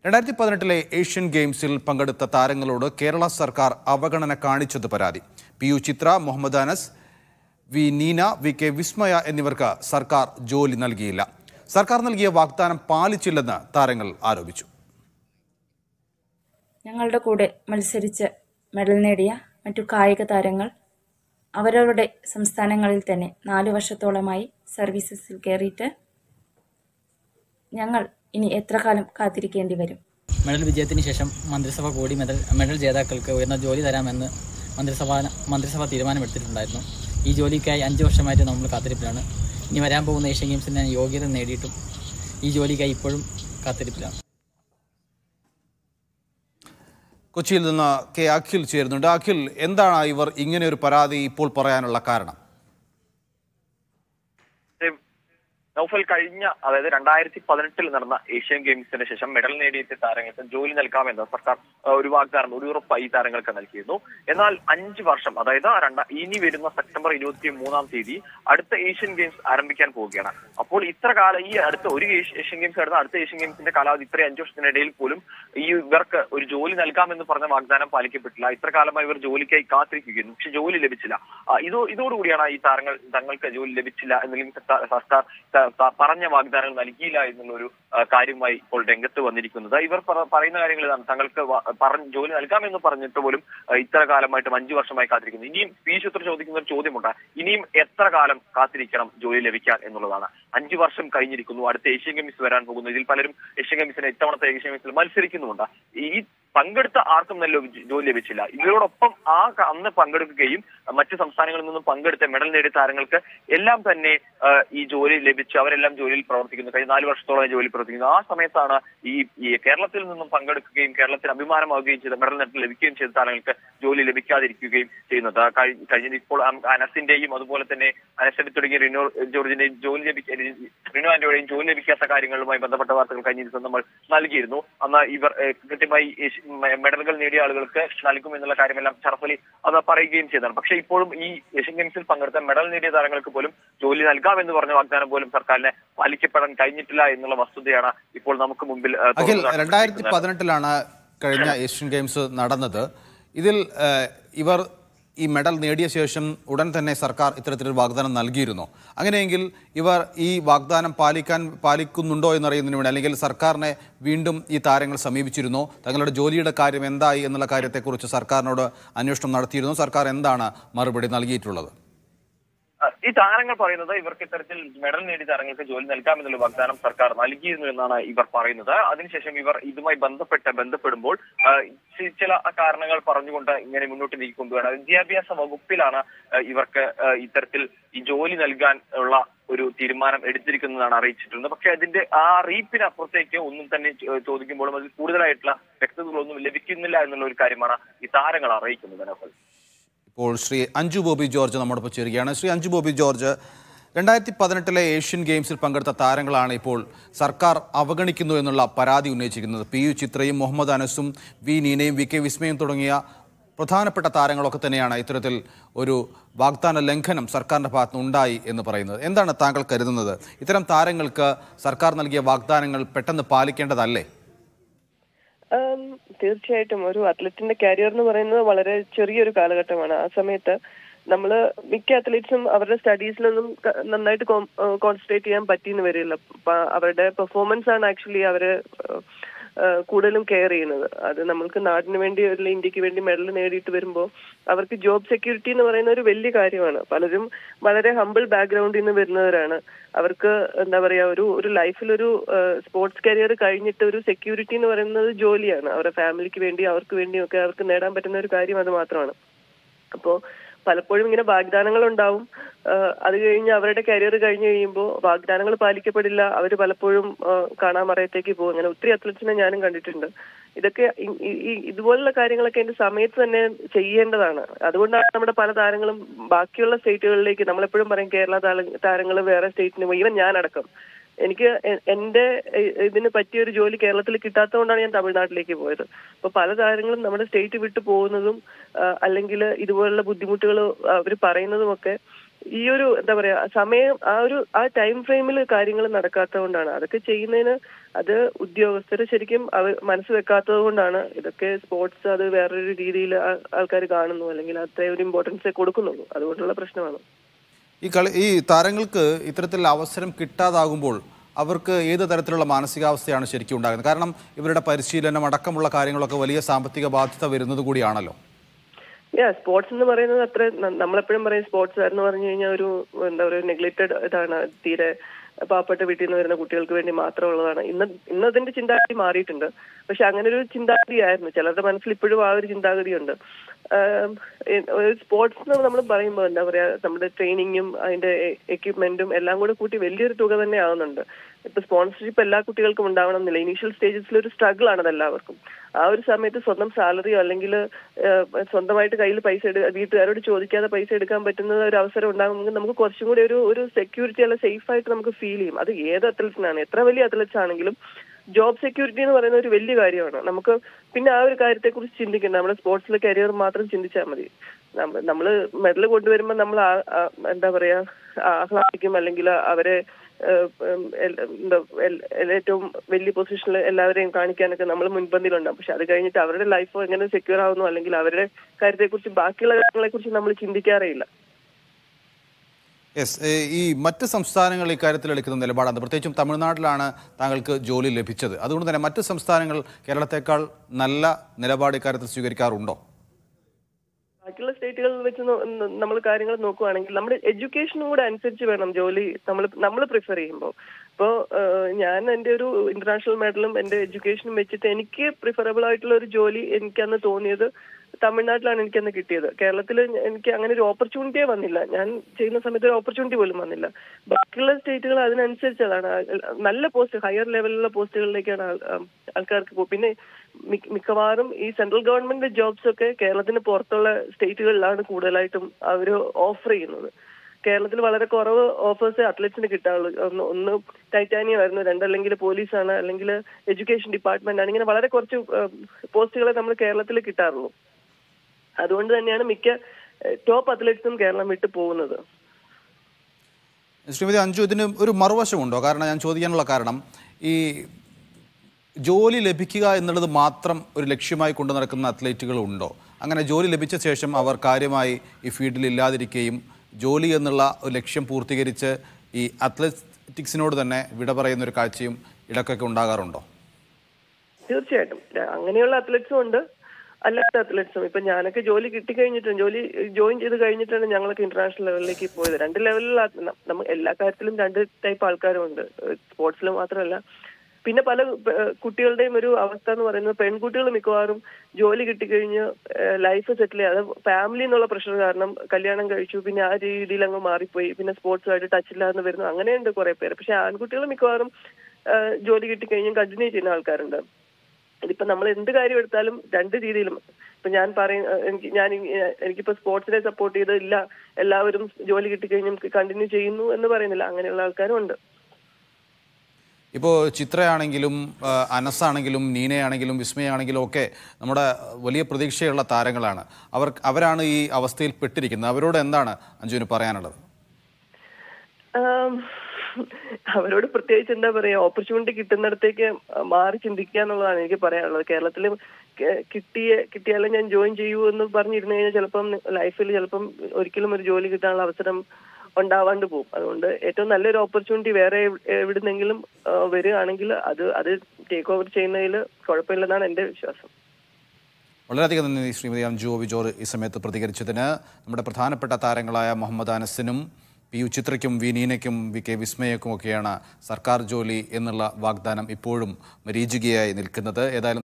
രണ്ടായിരത്തി പതിനെട്ടിലെ ഏഷ്യൻ ഗെയിംസിൽ പങ്കെടുത്ത താരങ്ങളോട് കേരള സർക്കാർ അവഗണന കാണിച്ചത് പരാതി P U Chitra Muhammad Anas V Neena V K Vismaya എന്നിവർക്ക് സർക്കാർ ജോലി നൽകിയില്ല സർക്കാർ നൽകിയ വാഗ്ദാനം പാലിച്ചില്ലെന്ന് താരങ്ങൾ ആരോപിച്ചു ഞങ്ങളുടെ കൂടെ മത്സരിച്ച് മെഡൽ നേടിയ മറ്റു കായിക താരങ്ങൾ അവരവരുടെ സംസ്ഥാനങ്ങളിൽ തന്നെ നാല് വർഷത്തോളമായി സർവീസസിൽ കയറിയിട്ട് ഞങ്ങൾ ഇനി എത്ര കാലം കാത്തിരിക്കേണ്ടി വരും മെഡൽ വിജയത്തിന് ശേഷം മന്ത്രിസഭ കൂടി മെഡൽ മെഡൽ ജേതാക്കൾക്ക് ഉയർന്ന ജോലി തരാമെന്ന് മന്ത്രിസഭ മന്ത്രിസഭ തീരുമാനമെടുത്തിട്ടുണ്ടായിരുന്നു ഈ ജോലിക്കായി അഞ്ച് വർഷമായിട്ട് നമ്മൾ കാത്തിരിപ്പിലാണ് ഇനി വരാൻ പോകുന്ന ഏഷ്യൻ ഗെയിംസിൽ ഞാൻ യോഗ്യത നേടിയിട്ടും ഈ ജോലിക്കായി ഇപ്പോഴും കാത്തിരിപ്പിലാണ് കൊച്ചിയിൽ നിന്ന് കെ അഖിൽ ചേരുന്നുണ്ട് അഖിൽ എന്താണ് ഇവർ ഇങ്ങനെ ഒരു പരാതി ഇപ്പോൾ പറയാനുള്ള കാരണം നൗഫൽ കഴിഞ്ഞ അതായത് രണ്ടായിരത്തി പതിനെട്ടിൽ നടന്ന ഏഷ്യൻ ഗെയിംസിന് ശേഷം മെഡൽ നേടിയ താരങ്ങൾക്ക് ജോലി നൽകാമെന്ന് സർക്കാർ ആ, ഒരു വാഗ്ദാനം ഒരു ഉറപ്പ് ഈ താരങ്ങൾക്ക് നൽകിയിരുന്നു എന്നാൽ അഞ്ച് വർഷം അതായത് രണ്ട ഇനി വരുന്ന സെപ്റ്റംബർ ഇരുപത്തി മൂന്നാം തീയതി അടുത്ത ഏഷ്യൻ ഗെയിംസ് ആരംഭിക്കാൻ പോവുകയാണ് അപ്പോൾ ഇത്ര കാലം ഈ അടുത്ത ഒരു ഏഷ്യ- ഏഷ്യൻ ഗെയിംസ് നടന്ന അടുത്ത ഏഷ്യൻ ഗെയിംസിന്റെ കാലാവധി ഇത്രയും അഞ്ച് വർഷത്തിനിടയിൽ പോലും ഈ ഇവർക്ക് ഒരു ജോലി നൽകാമെന്ന് പറഞ്ഞ വാഗ്ദാനം പാലിക്കപ്പെട്ടില്ല ഇത്ര കാലമായി ഇവർ ജോലിക്കായി കാത്തിരിക്കുകയായിരുന്നു പക്ഷെ ജോലി ലഭിച്ചില്ല ആ, ഇതോ ഇതോടുകൂടിയാണ് ഈ താരങ്ങൾ തങ്ങൾക്ക് ജോലി ലഭിച്ചില്ല എന്നല്ലെങ്കിൽ സർക്കാർ സർക്കാർ ത- ത- പറഞ്ഞ വാഗ്ദാനങ്ങൾ നൽകിയില്ല എന്നുള്ള ഒരു ആ, കാര്യമായി ഇപ്പോൾ രംഗത്ത് വന്നിരിക്കുന്നത് ഇവർ പറ- പറയുന്ന കാര്യങ്ങൾ ഇതാണ് തങ്ങൾക്ക് വ- പറഞ്ഞ ജോലി നൽകാമെന്ന് പറഞ്ഞിട്ട് പോലും ആ, ഇത്ര കാലമായിട്ടും അഞ്ചു വർഷമായി കാത്തിരിക്കുന്നു ഇനിയും പി ശുത്ര ചോദിക്കുന്ന ഒരു ചോദ്യമുണ്ട് ഇനിയും എത്ര കാലം കാത്തിരിക്കണം ജോലി ലഭിക്കാൻ എന്നുള്ളതാണ് അഞ്ചു വർഷം കഴിഞ്ഞിരിക്കുന്നു അടുത്ത ഏഷ്യൻ ഗെയിംസ് വരാൻ പോകുന്നു ഇതിൽ പലരും ഏഷ്യൻ ഗെയിംസിന് ഇത്തവണത്തെ ഏഷ്യൻ ഗെയിംസിൽ മത്സരിക്കുന്നുമുണ്ട് ഈ പങ്കെടുത്ത ആർക്കും നല്ല ജോ- ജോലി ലഭിച്ചില്ല ഇവരോടൊപ്പം ആ ക- അന്ന് പങ്കെടുക്കുകയും മറ്റ് സംസ്ഥാനങ്ങളിൽ നിന്നും പങ്കെടുത്ത മെഡൽ നേടിയ താരങ്ങൾക്ക് എല്ലാം തന്നെ ആ, ഈ ജോലി ലഭിച്ച് അവരെല്ലാം ജോലിയിൽ പ്രവർത്തിക്കുന്നു കഴിഞ്ഞ നാല് വർഷത്തോളം ജോലി പ്രവർത്തിക്കുന്നു ആ സമയത്താണ് ഈ ഈ കേരളത്തിൽ നിന്നും പങ്കെടുക്കുകയും കേരളത്തിന് അഭിമാനമാവുകയും ചെയ്ത മെഡൽ നേട്ടം ലഭിക്കുകയും ചെയ്ത താരങ്ങൾക്ക് ജോലി ലഭിക്കാതിരിക്കുകയും ചെയ്യുന്നത് കഴി- കഴിഞ്ഞ ഇപ്പോൾ അം- അനസിന്റെയും അതുപോലെ തന്നെ അനസിന്റെ തുടങ്ങിയ റിനോ ജോർജിന്റെയും ജോലി ലഭിക്കാൻ റിനോ ആന്റോയുടെയും ജോലി ലഭിക്കാത്ത കാര്യങ്ങളുമായി ബന്ധപ്പെട്ട വാർത്തകൾ കഴിഞ്ഞ ദിവസം നമ്മൾ നൽകിയിരുന്നു അന്ന് ഇവർ ഏഹ്, കൃത്യമായി ഏഷ്യ- മെ- മെഡലുകൾ നേടിയ ആളുകൾക്ക് നൽകും എന്നുള്ള കാര്യമെല്ലാം ഷറഫലി അത് പറയുകയും ചെയ്തതാണ് പക്ഷേ ഇപ്പോഴും ഈ ഏഷ്യൻ ഗെയിംസിൽ പങ്കെടുത്ത മെഡൽ നേടിയ താരങ്ങൾക്ക് പോലും ജോലി നൽകാമെന്ന് പറഞ്ഞ വാഗ്ദാനം പോലും സർക്കാരിനെ പാലിക്കപ്പെടാൻ കഴിഞ്ഞിട്ടില്ല എന്നുള്ള വസ്തുതയാണ് ഇപ്പോൾ നമുക്ക് മുമ്പിൽ ഏഹ്, അഖിൽ തുറന്നു രണ്ടായിരത്തി കാണിക്കുന്നത്. പതിനെട്ടിലാണ് കഴിഞ്ഞ ഏഷ്യൻ ഗെയിംസ് നടന്നത് ഇതിൽ ഏഹ്, ഇവർ ഈ മെഡൽ നേടിയ ശേഷം ഉടൻ തന്നെ സർക്കാർ ഇത്തരത്തിലൊരു വാഗ്ദാനം നൽകിയിരുന്നു അങ്ങനെയെങ്കിൽ ഇവർ ഈ വാഗ്ദാനം പാലിക്കാൻ പാലിക്കുന്നുണ്ടോ എന്നറിയുന്നതിന് വേണ്ടി അല്ലെങ്കിൽ സർക്കാരിനെ വീണ്ടും ഈ താരങ്ങൾ സമീപിച്ചിരുന്നോ തങ്ങളുടെ ജോലിയുടെ കാര്യം എന്തായി എന്നുള്ള കാര്യത്തെക്കുറിച്ച് സർക്കാരിനോട് അന്വേഷണം നടത്തിയിരുന്നു സർക്കാർ എന്താണ് മറുപടി നൽകിയിട്ടുള്ളത് ആ, ഈ താരങ്ങൾ പറയുന്നത് ഇവർക്ക് ഇത്തരത്തിൽ മെഡൽ നേടിയ താരങ്ങൾക്ക് ജോലി നൽകാമെന്നുള്ള വാഗ്ദാനം സർക്കാർ നൽകിയിരുന്നു എന്നാണ് ഇവർ പറയുന്നത് അതിനുശേഷം ഇവർ ഇതുമായി ബന്ധപ്പെട്ട് ബന്ധപ്പെടുമ്പോൾ ആ, ചി- ചില കാരണങ്ങൾ പറഞ്ഞുകൊണ്ട് ഇങ്ങനെ മുന്നോട്ട് നീക്കിക്കൊണ്ടുപോകണം വിദ്യാഭ്യാസ വകുപ്പിലാണ് ആ, ഇവർക്ക് ആ, ഇത്തരത്തിൽ ഈ ജോലി നൽകാൻ ഉള്ള ഒരു തീരുമാനം എടുത്തിരിക്കുന്നതാണ് അറിയിച്ചിട്ടുള്ളത് പക്ഷെ അതിന്റെ ആ അറിയിപ്പിന് അപ്പുറത്തേക്ക് ഒന്നും തന്നെ ചോ- ചോദിക്കുമ്പോഴും അതിൽ കൂടുതലായിട്ടുള്ള വ്യക്തതകളൊന്നും ലഭിക്കുന്നില്ല എന്നുള്ള ഒരു കാര്യമാണ് ഈ താരങ്ങൾ അറിയിക്കുന്നത് നൗഫൽ. ഇപ്പോൾ ശ്രീ അഞ്ജു ബോബി ജോർജ് നമ്മോടൊപ്പം ചേരുകയാണ് ശ്രീ അഞ്ജു ബോബി ജോർജ് രണ്ടായിരത്തി പതിനെട്ടിലെ ഏഷ്യൻ ഗെയിംസിൽ പങ്കെടുത്ത താരങ്ങളാണ് ഇപ്പോൾ സർക്കാർ അവഗണിക്കുന്നു എന്നുള്ള പരാതി ഉന്നയിച്ചിരിക്കുന്നത് പി യു ചിത്രയും മുഹമ്മദ് അനസും വി നീനയും വി കെ വിസ്മയും തുടങ്ങിയ പ്രധാനപ്പെട്ട താരങ്ങളൊക്കെ തന്നെയാണ് ഇത്തരത്തിൽ ഒരു വാഗ്ദാന ലംഘനം സർക്കാരിൻ്റെ ഭാഗത്ത് ഉണ്ടായി എന്ന് പറയുന്നത് എന്താണ് താങ്കൾ കരുതുന്നത് ഇത്തരം താരങ്ങൾക്ക് സർക്കാർ നൽകിയ വാഗ്ദാനങ്ങൾ പെട്ടെന്ന് പാലിക്കേണ്ടതല്ലേ ആം, തീർച്ചയായിട്ടും ഒരു അത്ലറ്റിന്റെ കരിയർ എന്ന് പറയുന്നത് വളരെ ചെറിയൊരു കാലഘട്ടമാണ് ആ സമയത്ത് നമ്മള് മിക്ക അത്ലറ്റ്സും അവരുടെ സ്റ്റഡീസിലൊന്നും ക- നന്നായിട്ട് കോൺസെൻട്രേറ്റ് ചെയ്യാൻ പറ്റിയെന്ന് വരില്ല പ- അവരുടെ പെർഫോമൻസ് ആണ് ആക്ച്വലി അവര് ഏഹ്, ഏഹ്, കൂടുതലും കെയർ ചെയ്യുന്നത് അത് നമ്മൾക്ക് നാടിന് വേണ്ടി അല്ലെങ്കിൽ ഇന്ത്യക്ക് വേണ്ടി മെഡൽ നേടിയിട്ട് വരുമ്പോൾ അവർക്ക് ജോബ് സെക്യൂരിറ്റി എന്ന് പറയുന്ന ഒരു വലിയ കാര്യമാണ് പലരും വളരെ ഹമ്പിൾ ബാക്ക്ഗ്രൗണ്ടിൽ നിന്ന് വരുന്നവരാണ് അവർക്ക് എന്താ പറയാ ഒരു ഒരു ലൈഫിൽ ഒരു സ്പോർട്സ് കരിയർ കഴിഞ്ഞിട്ട് ഒരു സെക്യൂരിറ്റി എന്ന് പറയുന്നത് ജോലിയാണ് അവരുടെ ഫാമിലിക്ക് വേണ്ടി അവർക്ക് വേണ്ടിയും ഒക്കെ അവർക്ക് നേടാൻ പറ്റുന്ന ഒരു കാര്യം അത് മാത്രമാണ് അപ്പോ പലപ്പോഴും ഇങ്ങനെ വാഗ്ദാനങ്ങൾ ഉണ്ടാവും ആഹ് അത് കഴിഞ്ഞ് അവരുടെ കരിയർ കഴിഞ്ഞ് കഴിയുമ്പോൾ വാഗ്ദാനങ്ങൾ പാലിക്കപ്പെടില്ല അവർ പലപ്പോഴും ആഹ് കാണാമറയത്തേക്ക് പോകും അങ്ങനെ ഒത്തിരി അത്ലറ്റ്സിനെ ഞാനും കണ്ടിട്ടുണ്ട് ഇതൊക്കെ ഈ- ഈ- ഈ ഇതുപോലുള്ള കാര്യങ്ങളൊക്കെ എന്റെ സമയത്ത് തന്നെ ചെയ്യേണ്ടതാണ് അതുകൊണ്ടാണ് നമ്മുടെ പല താരങ്ങളും ബാക്കിയുള്ള സ്റ്റേറ്റുകളിലേക്ക് നമ്മളെപ്പോഴും പറയും കേരള താരങ്ങൾ വേറെ സ്റ്റേറ്റിന് പോയി ഈവൻ ഞാനടക്കം എനിക്ക് എ- എന്റെ ഇ- ഇതിന് പറ്റിയ ഒരു ജോലി കേരളത്തിൽ കിട്ടാത്തതുകൊണ്ടാണ് ഞാൻ തമിഴ്നാട്ടിലേക്ക് പോയത് അപ്പൊ പല താരങ്ങളും നമ്മുടെ സ്റ്റേറ്റ് വിട്ടു പോകുന്നതും അല്ലെങ്കിൽ ഇതുപോലുള്ള ബുദ്ധിമുട്ടുകൾ അവർ പറയുന്നതുമൊക്കെ ഈ ഒരു എന്താ പറയാ സമയം ആ ഒരു ആ ടൈം ഫ്രെയിമിൽ കാര്യങ്ങൾ നടക്കാത്തതുകൊണ്ടാണ് അതൊക്കെ ചെയ്യുന്നതിന് അത് ഉദ്യോഗസ്ഥർ ശരിക്കും അവ മനസ്സ് വെക്കാത്തത് കൊണ്ടാണ് ഇതൊക്കെ സ്പോർട്സ് അത് വേറൊരു രീതിയിൽ ആൾക്കാർ കാണുന്നു അല്ലെങ്കിൽ അത്രയും ഒരു ഇമ്പോർട്ടൻസ് കൊടുക്കുന്നുള്ളൂ അതുകൊണ്ടുള്ള പ്രശ്നമാണ് ഈ കളി ഈ താരങ്ങൾക്ക് ഇത്തരത്തിൽ അവസരം കിട്ടാതാകുമ്പോൾ അവർക്ക് ഏത് തരത്തിലുള്ള മാനസികാവസ്ഥയാണ് ശരിക്കും ഉണ്ടാകുന്നത് കാരണം ഇവരുടെ പരിശീലനം അടക്കമുള്ള കാര്യങ്ങളൊക്കെ വലിയ സാമ്പത്തിക ബാധ്യത വരുന്നത് കൂടിയാണല്ലോ യാ സ്പോർട്സ് എന്ന് പറയുന്നത് അത്ര ന- നമ്മളെപ്പോഴും പറയും സ്പോർട്സ് എന്ന് പറഞ്ഞു കഴിഞ്ഞാൽ ഒരു എന്താ പറയുക നെഗ്ലക്റ്റഡ് ഇതാണ് തീരെ പാവപ്പെട്ട വീട്ടിൽ നിന്ന് വരുന്ന കുട്ടികൾക്ക് വേണ്ടി മാത്രമുള്ളതാണ് ഇന്ന് ഇന്ന് അതിന്റെ ചിന്താഗതി മാറിയിട്ടുണ്ട് പക്ഷെ അങ്ങനെ ഒരു ചിന്താഗതി ആയിരുന്നു ചിലരുടെ മനസ്സിൽ ഇപ്പോഴും ആ ഒരു ചിന്താഗതിയുണ്ട് ആം, എ- ഒരു സ്പോർട്സ് എന്ന് നമ്മൾ പറയുമ്പോൾ എന്താ പറയാ നമ്മുടെ ട്രെയിനിങ്ങും അതിന്റെ എക്യുപ്മെന്റും എല്ലാം കൂടെ കൂട്ടി വലിയൊരു തുക തന്നെ ആവുന്നുണ്ട് ഇപ്പൊ സ്പോൺസർഷിപ്പ് എല്ലാ കുട്ടികൾക്കും ഉണ്ടാവണം എന്നില്ല ഇനീഷ്യൽ സ്റ്റേജസിൽ ഒരു സ്ട്രഗിൾ ആണ് എല്ലാവർക്കും ആ ഒരു സമയത്ത് സ്വന്തം സാലറിയോ അല്ലെങ്കിൽ സ്വന്തമായിട്ട് കയ്യിൽ പൈസ എടു വീട്ടുകാരോട് ചോദിക്കാതെ പൈസ എടുക്കാൻ പറ്റുന്ന ഒരു അവസരം ഉണ്ടാകുമെങ്കിൽ നമുക്ക് കുറച്ചും കൂടി ഒരു ഒരു സെക്യൂരിറ്റി അല്ല സേഫ് ആയിട്ട് നമുക്ക് ഫീൽ ചെയ്യും അത് ഏത് അത്ലറ്റ്സിനാണ് എത്ര വലിയ അത്ലറ്റ്സ് ആണെങ്കിലും ജോബ് സെക്യൂരിറ്റി എന്ന് പറയുന്ന ഒരു വലിയ കാര്യമാണ് നമുക്ക് പിന്നെ ആ ഒരു കാര്യത്തെ കുറിച്ച് ചിന്തിക്കണ്ട നമ്മുടെ സ്പോർട്സിലെ കരിയർ മാത്രം ചിന്തിച്ചാൽ മതി നമ്മ- നമ്മള് മെഡൽ കൊണ്ടുവരുമ്പോൾ നമ്മൾ ആ- ആ- എന്താ പറയാ ആഹ്ലാദിക്കും അല്ലെങ്കിൽ അവരെ ഏഹ്, ഉം, എൽ- എന്താ എൽ- എൽ- ഏറ്റവും വലിയ പൊസിഷനിൽ എല്ലാവരെയും കാണിക്കാനൊക്കെ നമ്മൾ മുൻപന്തിയിലുണ്ടാവും പക്ഷെ അത് കഴിഞ്ഞിട്ട് അവരുടെ ലൈഫ് എങ്ങനെ സെക്യൂർ ആവുന്നു അല്ലെങ്കിൽ അവരുടെ കാര്യത്തെക്കുറിച്ച് ബാക്കിയുള്ള കാര്യങ്ങളെ കുറിച്ച് നമ്മൾ ചിന്തിക്കാറേ ഇല്ല യെസ് ഈ മറ്റ് സംസ്ഥാനങ്ങൾ ഇക്കാര്യത്തിൽ എടുക്കുന്ന നിലപാടാണ് പ്രത്യേകിച്ചും തമിഴ്നാട്ടിലാണ് താങ്കൾക്ക് ജോലി ലഭിച്ചത് അതുകൊണ്ട് തന്നെ മറ്റ് സംസ്ഥാനങ്ങൾ കേരളത്തെക്കാൾ നല്ല നിലപാട് ഇക്കാര്യത്തിൽ സ്വീകരിക്കാറുണ്ടോ ബാക്കിയുള്ള സ്റ്റേറ്റുകളിൽ വെച്ച് നമ്മൾ കാര്യങ്ങൾ നോക്കുവാണെങ്കിൽ നമ്മുടെ എഡ്യൂക്കേഷനും കൂടെ അനുസരിച്ച് വേണം ജോലി നമ്മൾ നമ്മൾ പ്രിഫർ ചെയ്യുമ്പോൾ ഇപ്പോൾ ഞാൻ എൻ്റെ ഒരു ഇന്റർനാഷണൽ മെഡലും എൻ്റെ എഡ്യൂക്കേഷനും വെച്ചിട്ട് എനിക്ക് പ്രിഫറബിൾ ആയിട്ടുള്ള ഒരു ജോലി എനിക്കന്ന് തോന്നിയത് തമിഴ്നാട്ടിലാണ് എനിക്കന്ന് കിട്ടിയത് കേരളത്തിൽ എനിക്ക് അങ്ങനെ ഒരു ഓപ്പർച്യൂണിറ്റിയേ വന്നില്ല ഞാൻ ചെയ്യുന്ന സമയത്ത് ഒരു ഓപ്പർച്യൂണിറ്റി പോലും വന്നില്ല ബാക്കിയുള്ള സ്റ്റേറ്റുകൾ അതിനനുസരിച്ചതാണ് നല്ല പോസ്റ്റ് ഹയർ ലെവലിലുള്ള പോസ്റ്റുകളിലേക്കാണ് ആൾ- ആം, ആൾക്കാർക്ക് പോ- പിന്നെ മിക്ക- മിക്കവാറും ഈ സെൻട്രൽ ഗവൺമെന്റ് ജോബ്സ് ഒക്കെ കേരളത്തിന് പുറത്തുള്ള സ്റ്റേറ്റുകളിലാണ് കൂടുതലായിട്ടും അവർ ഓഫർ ചെയ്യുന്നത് കേരളത്തിൽ വളരെ കുറവ് ഓഫേഴ്സ് അത്ലറ്റ്സിന് കിട്ടാറുള്ളൂ ഒന്ന് ഒന്ന് ടൈറ്റാനിയം ആയിരുന്നു രണ്ടല്ലെങ്കിൽ പോലീസാണ് അല്ലെങ്കിൽ എഡ്യൂക്കേഷൻ ഡിപ്പാർട്ട്മെന്റ് ആണ് ഇങ്ങനെ വളരെ കുറച്ച് പോസ്റ്റുകളെ നമ്മൾ കേരളത്തിൽ കിട്ടാറുള്ളൂ അതുകൊണ്ട് തന്നെയാണ് മിക്ക ടോപ്പ് അത്ലറ്റ്സും കേരളം വിട്ടു പോകുന്നത് ശ്രീമതി അഞ്ജു ഇതിന് ഒരു മറുവശമുണ്ടോ കാരണം ഞാൻ ചോദിക്കാനുള്ള കാരണം ഈ ജോലി ലഭിക്കുക എന്നുള്ളത് മാത്രം ഒരു ലക്ഷ്യമായി കൊണ്ടു നടക്കുന്ന അത്ലറ്റുകൾ ഉണ്ടോ അങ്ങനെ ജോലി ലഭിച്ച ശേഷം അവർ കാര്യമായി ഈ ഫീൽഡിൽ ഇല്ലാതിരിക്കുകയും ജോലി എന്നുള്ള ഒരു ലക്ഷ്യം പൂർത്തീകരിച്ച് ഈ അത്ലറ്റിക്സിനോട് തന്നെ വിട പറയുന്ന ഒരു കാഴ്ചയും ഇടയ്ക്കൊക്കെ ഉണ്ടാകാറുണ്ടോ തീർച്ചയായിട്ടും ര- അങ്ങനെയുള്ള അത്ലറ്റ്സും ഉണ്ട് അല്ലാത്ത അത്ലറ്റ്സും ഇപ്പൊ ഞാനൊക്കെ ജോലി കിട്ടിക്കഴിഞ്ഞിട്ടാണ് ജോലി ജോയിൻ ചെയ്ത് കഴിഞ്ഞിട്ടാണ് ഞങ്ങളൊക്കെ ഇന്റർനാഷണൽ ലെവലിലേക്ക് പോയത് രണ്ട് ലെവലിൽ നമ്മൾ എല്ലാ കാര്യത്തിലും രണ്ട് ടൈപ്പ് ആൾക്കാരും ഉണ്ട് സ്പോർട്സിൽ മാത്രമല്ല പിന്നെ പല ഏഹ്, കുട്ടികളുടെയും ഒരു അവസ്ഥ എന്ന് പറയുന്നത് പെൺകുട്ടികൾ മിക്കവാറും ജോലി കിട്ടിക്കഴിഞ്ഞ് ലൈഫ് സെറ്റിൽ ചെയ്യാതെ ഫാമിലി എന്നുള്ള പ്രഷർ കാരണം കല്യാണം കഴിച്ചു പിന്നെ ആ രീതിയിൽ അങ്ങ് മാറിപ്പോയി പിന്നെ സ്പോർട്സുമായിട്ട് ടച്ച് ഇല്ലാതെ വരുന്നു അങ്ങനെയുണ്ട് കുറെ പേര് പക്ഷെ ആൺകുട്ടികൾ മിക്കവാറും ഏഹ്, ജോലി കിട്ടിക്കഴിഞ്ഞും കണ്ടിന്യൂ ചെയ്യുന്ന ആൾക്കാരുണ്ട് ഇതിപ്പോ നമ്മൾ എന്ത് കാര്യം എടുത്താലും രണ്ട് രീതിയിലും ഇപ്പൊ ഞാൻ പറയും ഏഹ് എനിക്ക് ഞാൻ ഇ- ഏഹ് എനിക്കിപ്പോ സ്പോർട്സിനെ സപ്പോർട്ട് ചെയ്ത് ഇല്ല എല്ലാവരും ജോലി കിട്ടിക്കഴിഞ്ഞും കണ്ടിന്യൂ ചെയ്യുന്നു എന്ന് പറയുന്നില്ല അങ്ങനെയുള്ള ആൾക്കാരും ഉണ്ട് ഇപ്പോൾ ചിത്രയാണെങ്കിലും ആ, അനസാണെങ്കിലും നീനയാണെങ്കിലും വിസ്മയാണെങ്കിലും ഒക്കെ നമ്മുടെ വലിയ പ്രതീക്ഷയുള്ള താരങ്ങളാണ് അവർ അവരാണ് ഈ അവസ്ഥയിൽ പെട്ടിരിക്കുന്നത് അവരോട് എന്താണ് അഞ്ജുവിന് പറയാനുള്ളത് ആം, അവരോട് പ്രത്യേകിച്ച് എന്താ പറയാ ഓപ്പർച്യൂണിറ്റി കിട്ടുന്നിടത്തേക്ക് മാറി ചിന്തിക്കുക എന്നുള്ളതാണ് എനിക്ക് പറയാനുള്ളത് കേരളത്തിൽ കിട്ടിയ കിട്ടിയാലും ഞാൻ ജോയിൻ ചെയ്യൂ എന്ന് പറഞ്ഞിരുന്നു കഴിഞ്ഞാൽ ചിലപ്പം ലൈഫിൽ ചിലപ്പം ഒരിക്കലും ഒരു ജോലി കിട്ടാനുള്ള അവസരം ഉണ്ടാവാണ്ട് പോകും അതുകൊണ്ട് ഏറ്റവും നല്ലൊരു ഓപ്പർച്യൂണിറ്റി വേറെ എവ്- എവിടുന്നെങ്കിലും ആ, വരികയാണെങ്കിൽ അത് അത് ടേക്ക് ഓവർ ചെയ്യുന്നതിൽ കുഴപ്പമില്ലെന്നാണ് എന്റെ വിശ്വാസം വളരെയധികം നന്ദി ശ്രീമതി അഞ്ജു ഒബിജോർ ഈ സമയത്ത് പ്രതികരിച്ചതിന് നമ്മുടെ പ്രധാനപ്പെട്ട താരങ്ങളായ മുഹമ്മദ് അനസിനും പി യു ചിത്രയ്ക്കും വി നീനയ്ക്കും വി കെ വിസ്മയക്കും ഒക്കെയാണ് സർക്കാർ ജോലി എന്നുള്ള വാഗ്ദാനം ഇപ്പോഴും മരീചികയായി നിൽക്കുന്നത് ഏതായാലും